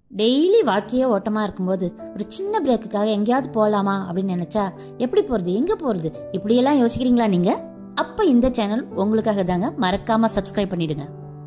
daily வாழ்க்கையே ஓட்டமாக இருக்கும்போது ஒரு சின்ன பிரேக்குக்காக எங்கேயாவது போகலாமா அப்படின்னு நினச்சா எப்படி போகிறது எங்கே போகிறது இப்படியெல்லாம் யோசிக்கிறீங்களா நீங்கள் அப்போ இந்த சேனல் உங்களுக்காக தாங்க மறக்காமல் சப்ஸ்கிரைப் பண்ணிடுங்க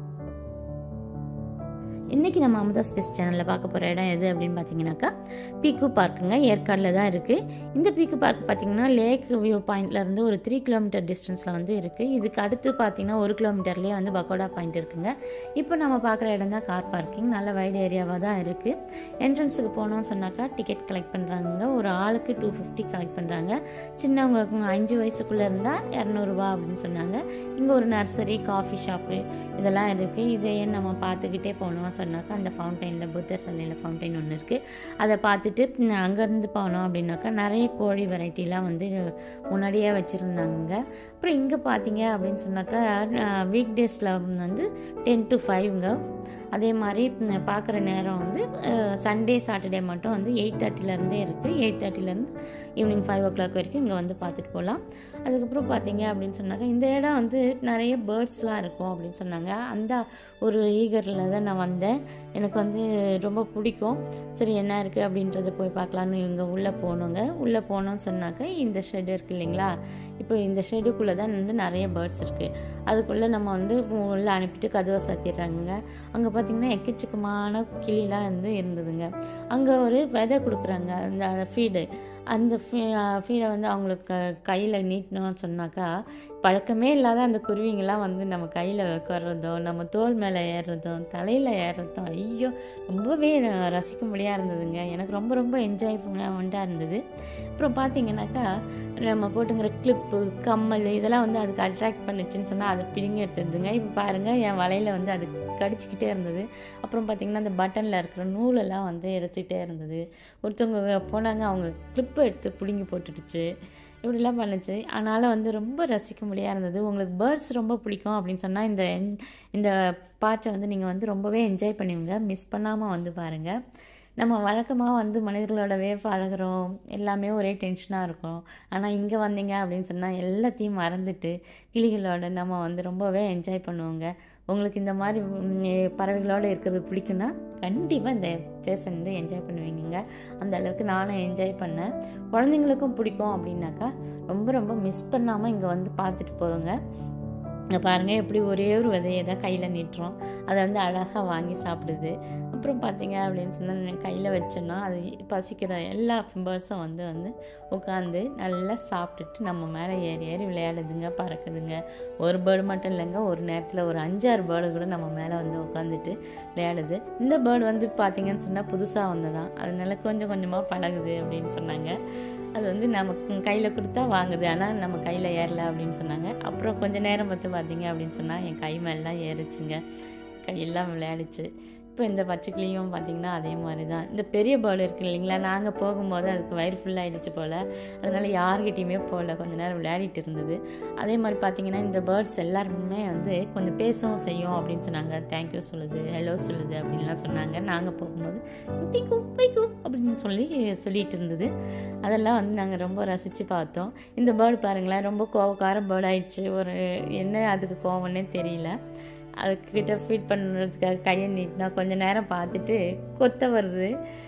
இன்றைக்கி நம்ம அமுதா ஸ்பேஸ் சேனலில் பார்க்க போகிற இடம் எது அப்படின்னு பார்த்தீங்கன்னாக்கா பீக்கு பார்க்குங்க ஏற்காடில் தான் இருக்குது இந்த பீக்கு பார்க் பார்த்தீங்கன்னா லேக் வியூ பாயிண்ட்லேருந்து ஒரு த்ரீ கிலோமீட்டர் டிஸ்டன்ஸில் வந்து இருக்குது இதுக்கு அடுத்து பார்த்தீங்கன்னா ஒரு கிலோமீட்டர்லேயே வந்து பக்கோடா பாயிண்ட் இருக்குங்க இப்போ நம்ம பார்க்குற இடம் தான் கார் பார்க்கிங் நல்ல வைட் ஏரியாவாக தான் இருக்குது என்ட்ரன்ஸுக்கு போனோம்னு சொன்னாக்கா டிக்கெட் கலெக்ட் பண்ணுறாங்க ஒரு ஆளுக்கு டூ ஃபிஃப்டி கலெக்ட் பண்ணுறாங்க சின்னவங்க அஞ்சு வயசுக்குள்ளே இருந்தால் இரநூறுபா அப்படின்னு சொன்னாங்க இங்கே ஒரு நர்சரி காஃபி ஷாப்பு இதெல்லாம் இருக்குது இதையே நம்ம பார்த்துக்கிட்டே போனோம் சொன்னாக்கா அந்த ஃபவுண்டைனில் புத்தர் சிலையில் ஃபவுண்டைன் ஒன்று இருக்குது அதை பார்த்துட்டு அங்கேருந்து போனோம் அப்படின்னாக்கா நிறைய கோழி வெரைட்டிலாம் வந்து முன்னாடியே வச்சுருந்தாங்க அப்புறம் இங்கே பார்த்தீங்க அப்படின்னு சொன்னாக்கா வீக் டேஸில் வந்து டென் டு ஃபைவ்ங்க அதே மாதிரி பார்க்குற நேரம் வந்து சண்டே சாட்டர்டே மட்டும் வந்து எயிட் தேர்ட்டிலேருந்தே இருக்குது எயிட் தேர்ட்டிலேருந்து ஈவினிங் ஃபைவ் ஓ கிளாக் வரைக்கும் இங்கே வந்து பார்த்துட்டு போகலாம் அதுக்கப்புறம் பார்த்தீங்க அப்படின்னு சொன்னாங்க இந்த இடம் வந்து நிறைய பேர்ட்ஸ்லாம் இருக்கும் அப்படின்னு சொன்னாங்க அந்த ஒரு ஈகரில் தான் நான் வந்தேன் எனக்கு வந்து ரொம்ப பிடிக்கும் சரி என்ன இருக்குது அப்படின்றத போய் பார்க்கலான்னு இங்கே உள்ளே போகணுங்க உள்ளே போனோம்னு சொன்னாக்க இந்த ஷெட் இருக்குது இல்லைங்களா இப்போ இந்த ஷெட்டுக்குள்ளே தான் வந்து நிறைய பேர்ட்ஸ் இருக்குது அதுக்குள்ளே நம்ம வந்து உள்ளே அனுப்பிட்டு கதவை சாத்திடுறாங்க அங்கே பார்த்திங்கன்னா எக்கச்சக்கமான கிளிலாம் வந்து இருந்ததுங்க அங்கே ஒரு விதை கொடுக்குறாங்க அந்த ஃபீடு அந்த ஃபீடை வந்து அவங்களுக்கு கையில் நீட்டணும்னு சொன்னாக்கா பழக்கமே இல்லாத அந்த குருவிங்கெல்லாம் வந்து நம்ம கையில் உட்கார்றதும் நம்ம தோல் மேலே ஏறுறதும் தலையில் ஏறுறதும் ஐயோ ரொம்பவே ரசிக்கும்படியாக இருந்ததுங்க எனக்கு ரொம்ப ரொம்ப என்ஜாய்மெண்ட்டாக இருந்தது அப்புறம் பார்த்தீங்கன்னாக்கா நம்ம போட்டுங்கிற கிளிப்பு கம்மல் இதெல்லாம் வந்து அதுக்கு அட்ராக்ட் பண்ணுச்சுன்னு சொன்னால் அதை பிடிங்கி எடுத்துருந்துங்க இப்போ பாருங்கள் என் வலையில் வந்து அது கடிச்சிக்கிட்டே இருந்தது அப்புறம் பார்த்திங்கன்னா அந்த பட்டனில் இருக்கிற நூலெல்லாம் வந்து எடுத்துக்கிட்டே இருந்தது ஒருத்தவங்க போனாங்க அவங்க கிளிப்பை எடுத்து பிடுங்கி போட்டுடுச்சு இப்படிலாம் பண்ணுச்சு அதனால் வந்து ரொம்ப ரசிக்கும்படியாக இருந்தது உங்களுக்கு பேர்ட்ஸ் ரொம்ப பிடிக்கும் அப்படின்னு சொன்னால் இந்த இந்த பாட்டை வந்து நீங்கள் வந்து ரொம்பவே என்ஜாய் பண்ணுவீங்க மிஸ் பண்ணாமல் வந்து பாருங்கள் நம்ம வழக்கமாக வந்து மனிதர்களோடவே பழகிறோம் எல்லாமே ஒரே டென்ஷனாக இருக்கும் ஆனால் இங்கே வந்தீங்க அப்படின்னு சொன்னால் எல்லாத்தையும் மறந்துட்டு கிளிகளோட நம்ம வந்து ரொம்பவே என்ஜாய் பண்ணுவோங்க உங்களுக்கு இந்த மாதிரி பறவைகளோடு இருக்கிறது பிடிக்குன்னா கண்டிப்பாக இந்த பிளேஸை வந்து என்ஜாய் பண்ணுவீங்க அந்த அளவுக்கு நானும் என்ஜாய் பண்ணேன் குழந்தைங்களுக்கும் பிடிக்கும் அப்படின்னாக்கா ரொம்ப ரொம்ப மிஸ் பண்ணாமல் இங்கே வந்து பார்த்துட்டு போவோங்க இங்கே பாருங்கள் எப்படி ஒரே ஒரு விதையை தான் கையில் நீட்டுறோம் அதை வந்து அழகாக வாங்கி சாப்பிடுது அப்புறம் பார்த்தீங்க அப்படின்னு சொன்னால் கையில் வச்சோன்னா அது பசிக்கிற எல்லா பேர்ட்ஸும் வந்து வந்து உட்காந்து நல்லா சாப்பிட்டுட்டு நம்ம மேலே ஏறி ஏறி விளையாடுதுங்க பறக்குதுங்க ஒரு பேர்டு மட்டும் இல்லைங்க ஒரு நேரத்தில் ஒரு அஞ்சாறு பேர்டு கூட நம்ம மேலே வந்து உட்காந்துட்டு விளையாடுது இந்த பேர்டு வந்து பார்த்திங்கன்னு சொன்னால் புதுசாக வந்ததான் அதனால கொஞ்சம் கொஞ்சமாக பழகுது அப்படின்னு சொன்னாங்க அது வந்து நமக்கு கையில் கொடுத்தா வாங்குது ஆனால் நம்ம கையில் ஏறல அப்படின்னு சொன்னாங்க அப்புறம் கொஞ்சம் நேரம் பார்த்து பார்த்தீங்க அப்படின்னு சொன்னால் என் கை மேலாம் ஏறிச்சுங்க கையெல்லாம் விளையாடிச்சு இப்போ இந்த பச்சைக்கிளியும் பார்த்திங்கன்னா அதே மாதிரி தான் இந்த பெரிய பேர்டு இருக்குது இல்லைங்களா நாங்கள் போகும்போது அதுக்கு வயிறு ஃபுல்லாகிடுச்சு போல் அதனால் யார்கிட்டையுமே போகல கொஞ்சம் நேரம் விளையாடிட்டு இருந்தது அதே மாதிரி பார்த்திங்கன்னா இந்த பேர்ட்ஸ் எல்லாருமே வந்து கொஞ்சம் பேசவும் செய்யும் அப்படின்னு சொன்னாங்க தேங்க்யூ சொல்லுது ஹலோ சொல்லுது அப்படின்லாம் சொன்னாங்க நாங்கள் போகும்போது பைக்கு பைக்கு அப்படின்னு சொல்லி சொல்லிகிட்டு இருந்தது அதெல்லாம் வந்து நாங்கள் ரொம்ப ரசித்து பார்த்தோம் இந்த பேர்டு பாருங்களேன் ரொம்ப கோவக்கார பேர்டு ஆயிடுச்சு ஒரு என்ன அதுக்கு கோவம்னே தெரியல அதுக்கிட்ட ஃபீட் பண்ணுறதுக்காக கையை நீட்டினா கொஞ்சம் நேரம் பார்த்துட்டு கொத்த வருது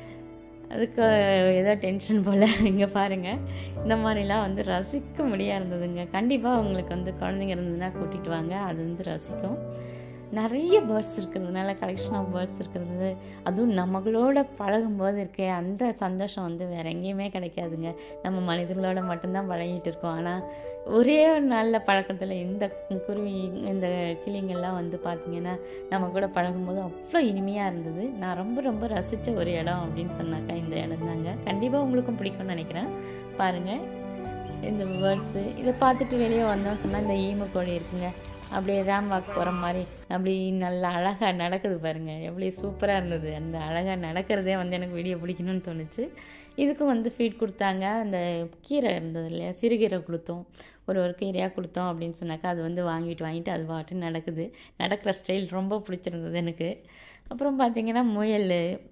அதுக்கு ஏதோ டென்ஷன் போல் இங்கே பாருங்கள் இந்த மாதிரிலாம் வந்து ரசிக்க முடியா இருந்ததுங்க கண்டிப்பாக உங்களுக்கு வந்து குழந்தைங்க இருந்ததுன்னா கூட்டிகிட்டு வாங்க அது வந்து ரசிக்கும் நிறைய பேர்ட்ஸ் இருக்கிறதுனால கலெக்ஷன் ஆஃப் பேர்ட்ஸ் இருக்கிறது அதுவும் நம்மளோட பழகும்போது இருக்கே அந்த சந்தோஷம் வந்து வேறு எங்கேயுமே கிடைக்காதுங்க நம்ம மனிதர்களோட மட்டும்தான் பழகிட்டு இருக்கோம் ஆனால் ஒரே ஒரு நல்ல பழக்கத்தில் இந்த குருவி இந்த கிளிங்கெல்லாம் வந்து பார்த்திங்கன்னா நம்ம கூட பழகும்போது அவ்வளோ இனிமையாக இருந்தது நான் ரொம்ப ரொம்ப ரசித்த ஒரு இடம் அப்படின்னு சொன்னாக்கா இந்த இடம் தாங்க கண்டிப்பாக உங்களுக்கும் பிடிக்கும்னு நினைக்கிறேன் பாருங்கள் இந்த பேர்ட்ஸு இதை பார்த்துட்டு வெளியே வந்தோம்னு சொன்னால் இந்த ஈமு கோழி இருக்குங்க அப்படியே ரேம் வாக் போகிற மாதிரி அப்படி நல்லா அழகாக நடக்குது பாருங்கள் எப்படி சூப்பராக இருந்தது அந்த அழகாக நடக்கிறதே வந்து எனக்கு வீடியோ பிடிக்கணும்னு தோணுச்சு இதுக்கும் வந்து ஃபீட் கொடுத்தாங்க அந்த கீரை இருந்தது இல்லையா சிறுகீரை கொடுத்தோம் ஒரு ஒரு கீரையாக கொடுத்தோம் அப்படின்னு சொன்னாக்கா அது வந்து வாங்கிட்டு வாங்கிட்டு அது பாட்டு நடக்குது நடக்கிற ஸ்டைல் ரொம்ப பிடிச்சிருந்தது எனக்கு அப்புறம் பார்த்திங்கன்னா முயல்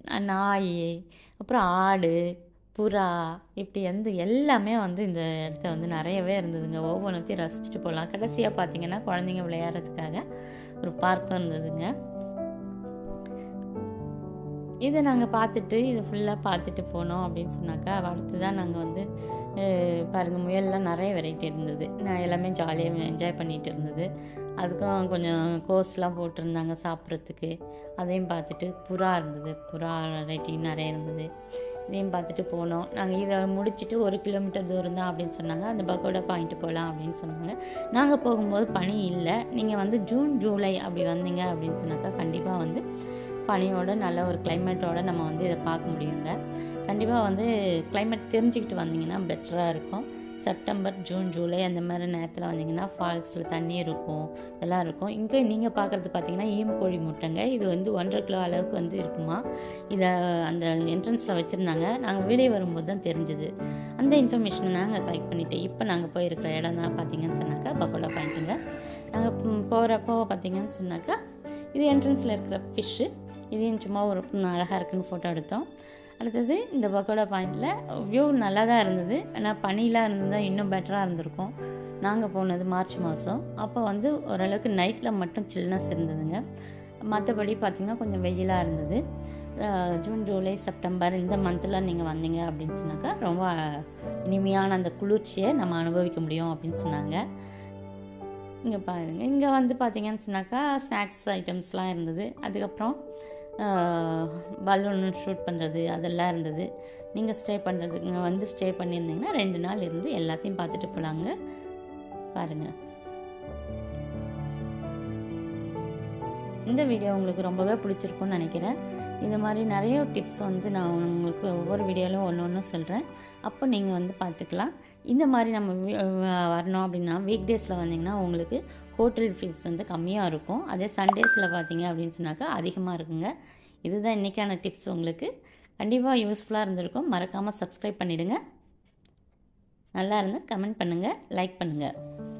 நாய் அப்புறம் ஆடு புறா இப்படி வந்து எல்லாமே வந்து இந்த இடத்த வந்து நிறையவே இருந்ததுங்க ஒவ்வொன்றத்தையும் ரசிச்சுட்டு போகலாம் கடைசியாக பார்த்தீங்கன்னா குழந்தைங்க விளையாடுறதுக்காக ஒரு பார்க்கும் இருந்ததுங்க இதை நாங்கள் பார்த்துட்டு இது ஃபுல்லாக பார்த்துட்டு போனோம் அப்படின்னு சொன்னாக்கா அடுத்து தான் நாங்கள் வந்து பாருங்கள் முயல்லாம் நிறைய வெரைட்டி இருந்தது நான் எல்லாமே ஜாலியாக என்ஜாய் பண்ணிகிட்டு இருந்தது அதுக்கும் கொஞ்சம் கோர்ஸ்லாம் போட்டிருந்தாங்க சாப்பிட்றதுக்கு அதையும் பார்த்துட்டு புறா இருந்தது புறா வெரைட்டி நிறைய இருந்தது இதையும் பார்த்துட்டு போனோம் நாங்கள் இதை முடிச்சுட்டு ஒரு கிலோமீட்டர் தூரம் தான் அப்படின்னு சொன்னாங்க அந்த பக்கோடா பாயிண்ட்டு போகலாம் அப்படின்னு சொன்னாங்க நாங்கள் போகும்போது பனி இல்லை நீங்கள் வந்து ஜூன் ஜூலை அப்படி வந்தீங்க அப்படின்னு சொன்னாக்கா கண்டிப்பாக வந்து பனியோட நல்ல ஒரு கிளைமேட்டோட நம்ம வந்து இதை பார்க்க முடியுங்க கண்டிப்பாக வந்து கிளைமேட் தெரிஞ்சுக்கிட்டு வந்தீங்கன்னா பெட்டராக இருக்கும் செப்டம்பர் ஜூன் ஜூலை அந்த மாதிரி நேரத்தில் வந்தீங்கன்னா ஃபால்ஸில் தண்ணி இருக்கும் இதெல்லாம் இருக்கும் இங்கே நீங்கள் பார்க்குறது பார்த்தீங்கன்னா ஈமக்கோழி முட்டைங்க இது வந்து ஒன்றரை கிலோ அளவுக்கு வந்து இருக்குமா இதை அந்த என்ட்ரன்ஸில் வச்சுருந்தாங்க நாங்கள் வெளியே வரும்போது தான் தெரிஞ்சுது அந்த இன்ஃபர்மேஷனை நாங்கள் கலெக்ட் பண்ணிவிட்டு இப்போ நாங்கள் போயிருக்கிற இடம் தான் பார்த்தீங்கன்னு சொன்னாக்கா பக்கோடா பாயிண்ட்டுங்க நாங்கள் போகிறப்போ பார்த்தீங்கன்னு சொன்னாக்கா இது என்ட்ரன்ஸில் இருக்கிற ஃபிஷ்ஷு இதையும் சும்மா ஒரு அழகாக இருக்குன்னு ஃபோட்டோ எடுத்தோம் அடுத்தது இந்த பக்கோடா பாயிண்டில் வியூ நல்லா தான் இருந்தது ஆனால் பனிலாம் இருந்தது இன்னும் பெட்டராக இருந்திருக்கும் நாங்கள் போனது மார்ச் மாதம் அப்போ வந்து ஓரளவுக்கு நைட்டில் மட்டும் சில்னஸ் இருந்ததுங்க மற்றபடி பார்த்திங்கன்னா கொஞ்சம் வெயிலாக இருந்தது ஜூன் ஜூலை செப்டம்பர் இந்த மந்தில் நீங்கள் வந்தீங்க அப்படின்னு சொன்னாக்கா ரொம்ப இனிமையான அந்த குளிர்ச்சியை நம்ம அனுபவிக்க முடியும் அப்படின்னு சொன்னாங்க இங்கே பாருங்கள் இங்கே வந்து பார்த்தீங்கன்னு சொன்னாக்கா ஸ்நாக்ஸ் ஐட்டம்ஸ்லாம் இருந்தது அதுக்கப்புறம் பலூன் ஷூட் பண்ணுறது அதெல்லாம் இருந்தது நீங்கள் ஸ்டே பண்ணுறதுக்கு இங்கே வந்து ஸ்டே பண்ணியிருந்தீங்கன்னா ரெண்டு நாள் இருந்து எல்லாத்தையும் பார்த்துட்டு போகலாங்க பாருங்கள் இந்த வீடியோ உங்களுக்கு ரொம்பவே பிடிச்சிருக்கும்னு நினைக்கிறேன் இந்த மாதிரி நிறைய டிப்ஸ் வந்து நான் உங்களுக்கு ஒவ்வொரு வீடியோலையும் ஒன்று ஒன்று சொல்கிறேன் அப்போ நீங்கள் வந்து பார்த்துக்கலாம் இந்த மாதிரி நம்ம வரணும் அப்படின்னா வீக் டேஸில் வந்தீங்கன்னா உங்களுக்கு ஹோட்டல் ஃபீஸ் வந்து கம்மியாக இருக்கும் அதே சண்டேஸில் பார்த்தீங்க அப்படின்னு சொன்னாக்கா அதிகமாக இருக்குங்க இதுதான் இன்றைக்கான டிப்ஸ் உங்களுக்கு கண்டிப்பாக யூஸ்ஃபுல்லாக இருந்திருக்கும் மறக்காமல் சப்ஸ்கிரைப் பண்ணிவிடுங்க நல்லா இருந்தால் கமெண்ட் பண்ணுங்கள் லைக் பண்ணுங்கள்